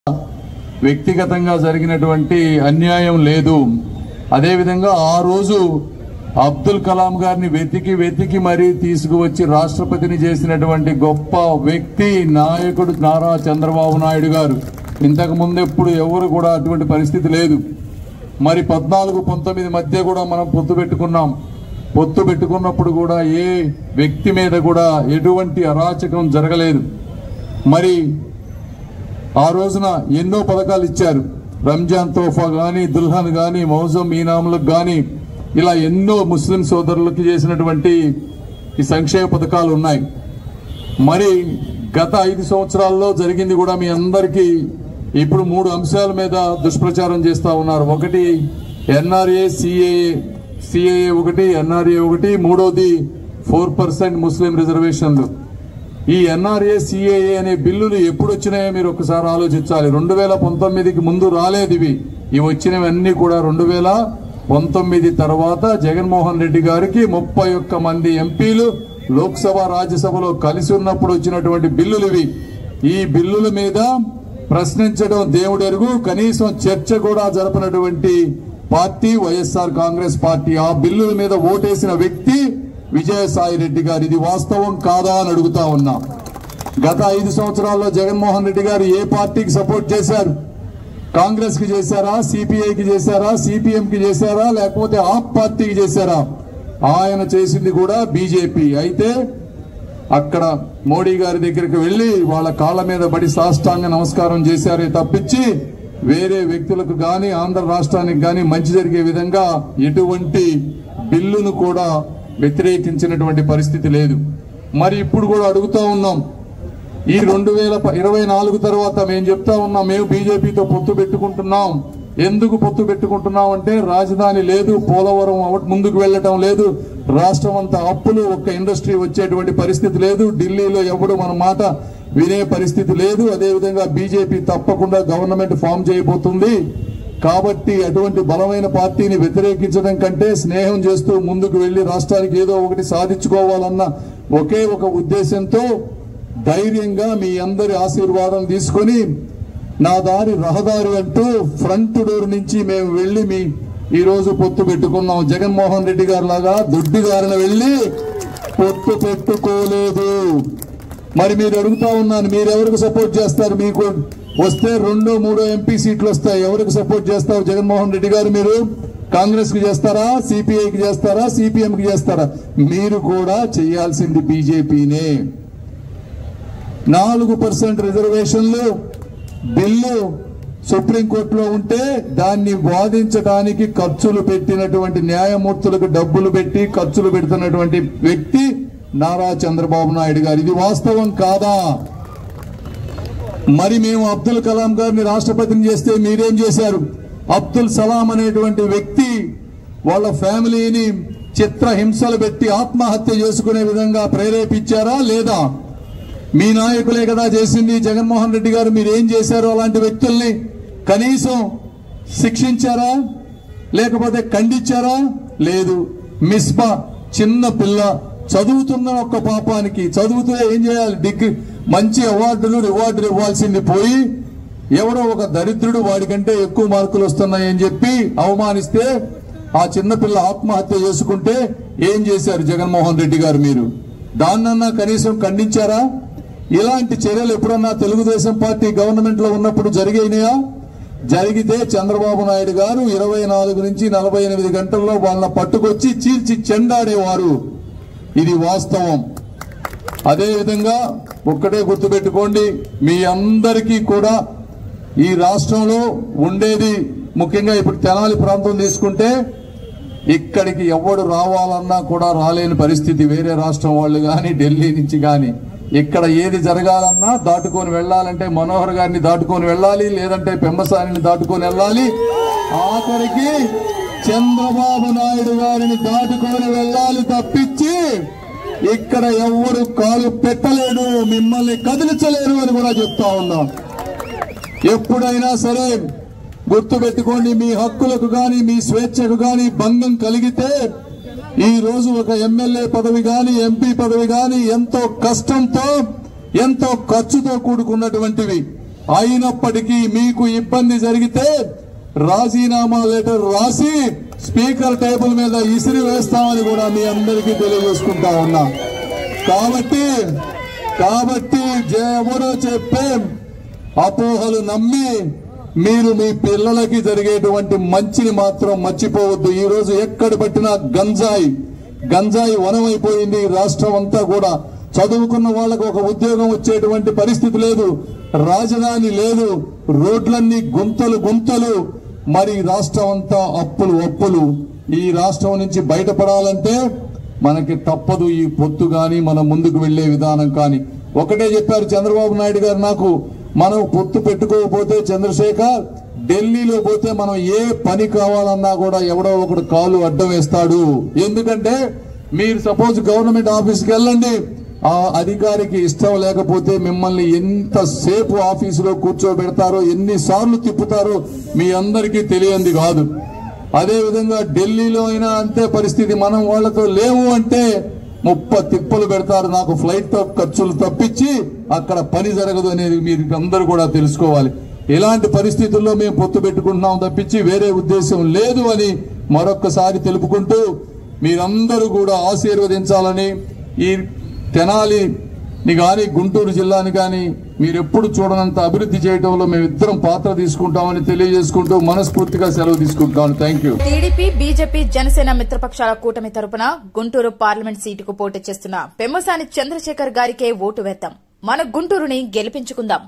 వ్యక్తిగతంగా జరిగినటువంటి అన్యాయం లేదు అదేవిధంగా ఆ రోజు అబ్దుల్ కలాం గారిని వెతికి వెతికి మరీ తీసుకువచ్చి రాష్ట్రపతిని చేసినటువంటి గొప్ప వ్యక్తి నాయకుడు నారా చంద్రబాబు నాయుడు గారు ఇంతకు ముందు ఎప్పుడు ఎవరు కూడా అటువంటి పరిస్థితి లేదు మరి పద్నాలుగు పంతొమ్మిది మధ్య కూడా మనం పొత్తు పెట్టుకున్నాం పొత్తు పెట్టుకున్నప్పుడు కూడా ఏ వ్యక్తి మీద కూడా ఎటువంటి అరాచకం జరగలేదు మరి ఆ రోజున ఎన్నో పథకాలు ఇచ్చారు రంజాన్ తోఫా గాని దుల్హన్ గాని మౌజం ఈనాములకు గాని ఇలా ఎన్నో ముస్లిం సోదరులకు చేసినటువంటి ఈ సంక్షేమ పథకాలు ఉన్నాయి మరి గత ఐదు సంవత్సరాల్లో జరిగింది కూడా మీ అందరికీ ఇప్పుడు మూడు అంశాల మీద దుష్ప్రచారం చేస్తా ఉన్నారు ఒకటి ఎన్ఆర్ఏ సిఏఏ సిఏఏ ఒకటి ఎన్ఆర్ఏ ఒకటి మూడోది ఫోర్ పర్సెంట్ ముస్లిం రిజర్వేషన్లు ఈ ఎన్ఆర్ఏ సిఏఏ అనే బిల్లులు ఎప్పుడు వచ్చినాయో మీరు ఒకసారి ఆలోచించాలి రెండు వేల పంతొమ్మిదికి ముందు రాలేదు ఇవి ఇవి వచ్చినవన్నీ కూడా రెండు వేల పంతొమ్మిది తర్వాత జగన్మోహన్ రెడ్డి గారికి ముప్పై ఒక్క మంది ఎంపీలు లోక్సభ రాజ్యసభలో కలిసి ఉన్నప్పుడు వచ్చినటువంటి బిల్లులు ఇవి ఈ బిల్లుల మీద ప్రశ్నించడం దేవుడెరుగు కనీసం చర్చ కూడా జరపనటువంటి పార్టీ వైఎస్ఆర్ కాంగ్రెస్ పార్టీ ఆ బిల్లుల మీద ఓటేసిన వ్యక్తి విజయసాయి రెడ్డి గారు ఇది వాస్తవం కాదా అని అడుగుతా ఉన్నా గత ఐదు సంవత్సరాల్లో జగన్మోహన్ రెడ్డి గారు ఏ పార్టీకి సపోర్ట్ చేశారు కాంగ్రెస్ కి చేశారా సిపిఐకి చేశారా సిపిఎం కి చేశారా లేకపోతే ఆప్ పార్టీకి చేశారా ఆయన చేసింది కూడా బీజేపీ అయితే అక్కడ మోడీ గారి దగ్గరికి వెళ్లి వాళ్ళ కాళ్ళ మీద పడి సాష్టాంగ నమస్కారం చేశారే తప్పించి వేరే వ్యక్తులకు గాని ఆంధ్ర రాష్ట్రానికి గాని మంచి జరిగే విధంగా ఎటువంటి బిల్లును కూడా వ్యతిరేకించినటువంటి పరిస్థితి లేదు మరి ఇప్పుడు కూడా అడుగుతా ఉన్నాం ఈ రెండు వేల ప- ఇరవై నాలుగు తర్వాత మేము చెప్తా ఉన్నాం మేము బీజేపీతో పొత్తు పెట్టుకుంటున్నాం ఎందుకు పొత్తు పెట్టుకుంటున్నాం అంటే రాజధాని లేదు పోలవరం అవ- ముందుకు వెళ్ళటం లేదు రాష్ట్రం అంతా అప్పులు ఒక్క ఇండస్ట్రీ వచ్చేటువంటి పరిస్థితి లేదు ఢిల్లీలో ఎవడు మన మాట వినే పరిస్థితి లేదు అదేవిధంగా బీజేపీ తప్పకుండా గవర్నమెంట్ ఫామ్ చేయబోతుంది కాబట్టి అటువంటి బలమైన పార్టీని వ్యతిరేకించడం కంటే స్నేహం చేస్తూ ముందుకు వెళ్లి రాష్ట్రానికి ఏదో ఒకటి సాధించుకోవాలన్న ఒకే ఒక ఉద్దేశంతో ధైర్యంగా మీ అందరి ఆశీర్వాదం తీసుకొని నా దారి రహదారి అంటూ ఫ్రంట్ డోర్ నుంచి మేము వెళ్లి మీ ఈ రోజు పొత్తు పెట్టుకున్నాం జగన్మోహన్ రెడ్డి గారి లాగా దొడ్డిదారిన వెళ్లి పొత్తు పెట్టుకోలేదు మరి మీరు అడుగుతా ఉన్నాను మీరు ఎవరికి సపోర్ట్ చేస్తారు మీకు వస్తే రెండో మూడో ఎంపీ సీట్లు వస్తాయి ఎవరికి సపోర్ట్ చేస్తారు జగన్మోహన్ రెడ్డి గారు మీరు కాంగ్రెస్ కి చేస్తారా సిపిఐకి చేస్తారా సిపిఎం కి చేస్తారా మీరు కూడా చేయాల్సింది బీజేపీనే నాలుగు పర్సెంట్ రిజర్వేషన్లు బిల్లు సుప్రీంకోర్టులో ఉంటే దాన్ని వాదించడానికి ఖర్చులు పెట్టినటువంటి న్యాయమూర్తులకు డబ్బులు పెట్టి ఖర్చులు పెడుతున్నటువంటి వ్యక్తి నారా చంద్రబాబు నాయుడు గారు ఇది వాస్తవం కాదా మరి మేము అబ్దుల్ కలాం గారిని రాష్ట్రపతిని చేస్తే మీరేం చేశారు అబ్దుల్ సలాం అనేటువంటి వ్యక్తి వాళ్ళ ఫ్యామిలీని చిత్ర హింసలు పెట్టి ఆత్మహత్య చేసుకునే విధంగా ప్రేరేపించారా లేదా మీ నాయకులే కదా చేసింది జగన్మోహన్ రెడ్డి గారు మీరు ఏం చేశారు అలాంటి వ్యక్తుల్ని కనీసం శిక్షించారా లేకపోతే ఖండించారా లేదు మిస్బా చిన్న పిల్ల చదువుతున్న ఒక్క పాపానికి చదువుతూ ఏం చేయాలి డిగ్రీ మంచి అవార్డులు రివార్డులు ఇవ్వాల్సింది పోయి ఎవడో ఒక దరిద్రుడు వాడికంటే ఎక్కువ మార్కులు వస్తున్నాయని చెప్పి అవమానిస్తే ఆ చిన్నపిల్ల ఆత్మహత్య చేసుకుంటే ఏం చేశారు జగన్మోహన్ రెడ్డి గారు మీరు దాన్నన్నా కనీసం ఖండించారా ఇలాంటి చర్యలు ఎప్పుడన్నా తెలుగుదేశం పార్టీ గవర్నమెంట్ లో ఉన్నప్పుడు జరిగినాయా జరిగితే చంద్రబాబు నాయుడు గారు ఇరవై నాలుగు నుంచి నలభై ఎనిమిది గంటల్లో వాళ్ళ పట్టుకొచ్చి చీల్చి చెండాడేవారు ఇది వాస్తవం అదే విధంగా ఒక్కటే గుర్తుపెట్టుకోండి మీ అందరికీ కూడా ఈ రాష్ట్రంలో ఉండేది ముఖ్యంగా ఇప్పుడు తెనాలి ప్రాంతం తీసుకుంటే ఇక్కడికి ఎవడు రావాలన్నా కూడా రాలేని పరిస్థితి వేరే రాష్ట్రం వాళ్ళు కానీ ఢిల్లీ నుంచి కానీ ఇక్కడ ఏది జరగాలన్నా దాటుకొని వెళ్ళాలంటే మనోహర్ గారిని దాటుకొని వెళ్ళాలి లేదంటే పెంబసానిని దాటుకొని వెళ్ళాలి ఆఖరికి చంద్రబాబు నాయుడు గారిని దాటుకొని వెళ్ళాలి తప్పించి ఇక్కడ ఎవరు కాలు పెట్టలేడు మిమ్మల్ని కదిలించలేరు అని కూడా చెప్తా ఉన్నాం ఎప్పుడైనా సరే గుర్తు పెట్టుకోండి మీ హక్కులకు గాని మీ స్వేచ్ఛకు గాని భంగం కలిగితే ఈ రోజు ఒక ఎమ్మెల్యే పదవి గాని ఎంపీ పదవి గాని ఎంతో కష్టంతో ఎంతో ఖర్చుతో కూడుకున్నటువంటివి అయినప్పటికీ మీకు ఇబ్బంది జరిగితే రాజీనామా లెటర్ రాసి స్పీకర్ టేబుల్ మీద ఇసిరి వేస్తామని కూడా మీ అందరికీ తెలియజేసుకుంటా ఉన్నా కాబట్టి కాబట్టి జే- ఎవరో చెప్పే అపోహలు నమ్మి మీరు మీ పిల్లలకి జరిగేటువంటి మంచిని మాత్రం మర్చిపోవద్దు ఈ రోజు ఎక్కడ పట్టినా గంజాయి గంజాయి వనమైపోయింది ఈ రాష్ట్రం అంతా కూడా చదువుకున్న వాళ్ళకు ఒక ఉద్యోగం వచ్చేటువంటి పరిస్థితి లేదు రాజధాని లేదు రోడ్లన్నీ గుంతలు గుంతలు మరి రాష్ట్రం అంతా అప్పులు అప్పులు ఈ రాష్ట్రం నుంచి బయటపడాలంటే మనకి తప్పదు ఈ పొత్తు గాని మనం ముందుకు వెళ్లే విధానం కానీ ఒకటే చెప్పారు చంద్రబాబు నాయుడు గారు నాకు మనం పొత్తు పెట్టుకోకపోతే చంద్రశేఖర్ ఢిల్లీలో పోతే మనం ఏ పని కావాలన్నా కూడా ఎవడో ఒకడు కాలు అడ్డం వేస్తాడు ఎందుకంటే మీరు సపోజ్ గవర్నమెంట్ ఆఫీస్కి వెళ్ళండి ఆ అధికారికి ఇష్టం లేకపోతే మిమ్మల్ని ఎంతసేపు ఆఫీసులో కూర్చోబెడతారో ఎన్నిసార్లు తిప్పుతారో మీ అందరికీ తెలియంది కాదు అదే విధంగా ఢిల్లీలో అయినా అంతే పరిస్థితి మనం వాళ్ళతో లేవు అంటే ముప్ప తిప్పలు పెడతారు నాకు ఫ్లైట్ తో ఖర్చులు తప్పించి అక్కడ పని జరగదు అనేది మీరు అందరూ కూడా తెలుసుకోవాలి ఇలాంటి పరిస్థితుల్లో మేము పొత్తు పెట్టుకుంటున్నాం తప్పించి వేరే ఉద్దేశం లేదు అని మరొక్కసారి తెలుపుకుంటూ మీరందరూ కూడా ఆశీర్వదించాలని ఈ తెనాలిని కానీ గుంటూరు జిల్లాని కానీ మీరు ఎప్పుడు చూడనంత అభివృద్ధి చేయడంలో మేము ఇద్దరం పాత్ర తీసుకుంటామని తెలియజేసుకుంటూ మనస్ఫూర్తిగా సెలవు తీసుకుంటాం thank you TDP BJP Janasena మిత్రపక్షాల కూటమి తరపున గుంటూరు పార్లమెంట్ సీటుకు పోటీ చేస్తున్న పెమ్మసాని చంద్రశేఖర్ గారికే ఓటు వేద్దాం మన గుంటూరుని గెలిపించుకుందాం